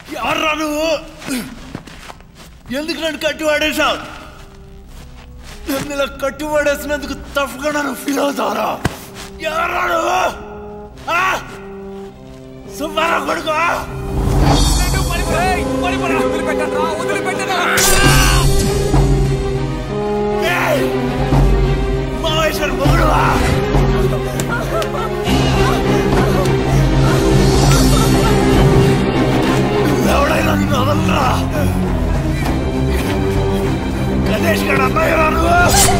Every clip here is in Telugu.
ఎవర్రా నువ్వు ఎందుకు నన్ను కట్టి వాడేశావు నన్ను ఇలా కట్టి వాడేసినందుకు తప్పుగా నన్ను ఫీల్ అవుతావరా ఎవర్రా నువ్వు ఆ? సుబ్బారావు కొడుకు ఏయ్! మావేశ్వర్ మొగుడువా ఎవడైనా నిన్ను వదలరా గణేష్ గడ అన్నయ్యరా నువ్వు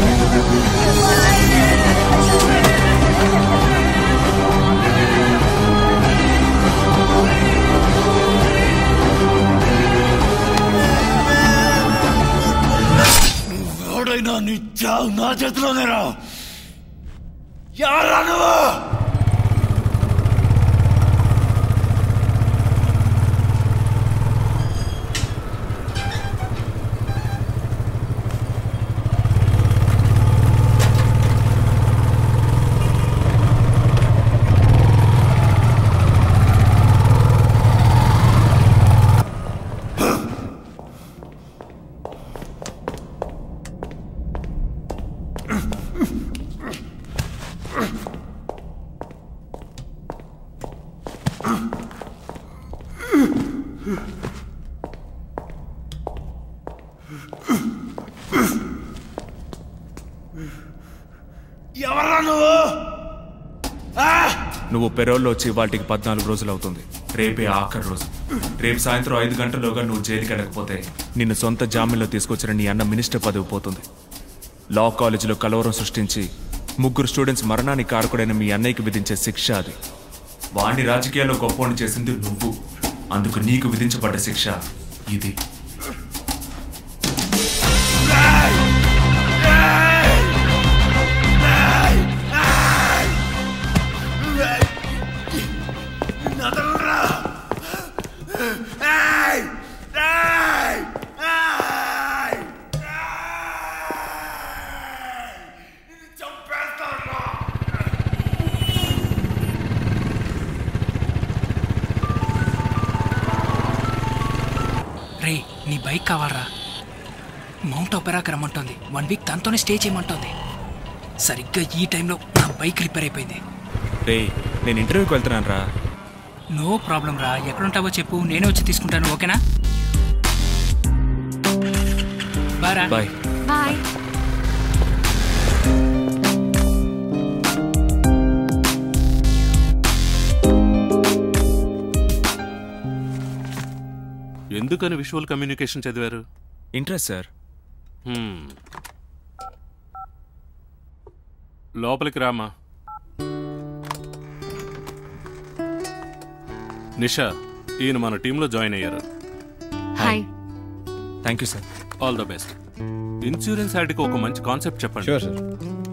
ఎవడైనా నీ చావు నా చేతిలోనే రా ఎవరా నువ్వు ఎవరా నువ్వు ఆ! నువ్వు పెరోల్లో వచ్చి వాటికి పద్నాలుగు రోజులు అవుతుంది రేపే ఆఖరి రోజు రేపు సాయంత్రం ఐదు గంటల్లోగా నువ్వు జైలుకి వెళ్ళకపోతే నిన్ను సొంత జామీన్లో తీసుకొచ్చిన నీ అన్న మినిస్టర్ పదవి పోతుంది లా కాలేజీలో కలవరం సృష్టించి ముగ్గురు స్టూడెంట్స్ మరణానికి కారకుడైన మీ అన్నయ్యకి విధించే శిక్ష అది వాణ్ణి రాజకీయాల్లో గొప్పని చేసింది నువ్వు అందుకు నీకు విధించబడ్డ శిక్ష ఇది నదలరా ఏయ్! ఏయ్! ఏయ్! ఏయ్! నిన్ను చంపేస్తానురా! రే నీ బైక్ కావాలరా మౌంట్ ఒపెరాకి రమ్మంటోంది వన్ వీక్ దాంతోనే స్టే చేయమంటోంది సరిగ్గా ఈ టైంలో నా బైక్ రిపేర్ అయిపోయింది రే నేను ఇంటర్వ్యూకి వెళ్తున్నాను రా నో ప్రాబ్లం రా ఎక్కడుంటావో చెప్పు నేనే వచ్చి తీసుకుంటాను ఓకేనా బారా బాయ్ బాయ్ ఎందుకని విజువల్ కమ్యూనికేషన్ చదివారు ఇంట్రెస్ట్ సార్ హ్మ్. లోపలికి రామా నిషా ఈయన మన టీంలో జాయిన్ అయ్యారు hi thank you sir all the best insurance యాడ్కి ఒక మంచి కాన్సెప్ట్ చెప్పండి షూర్ సార్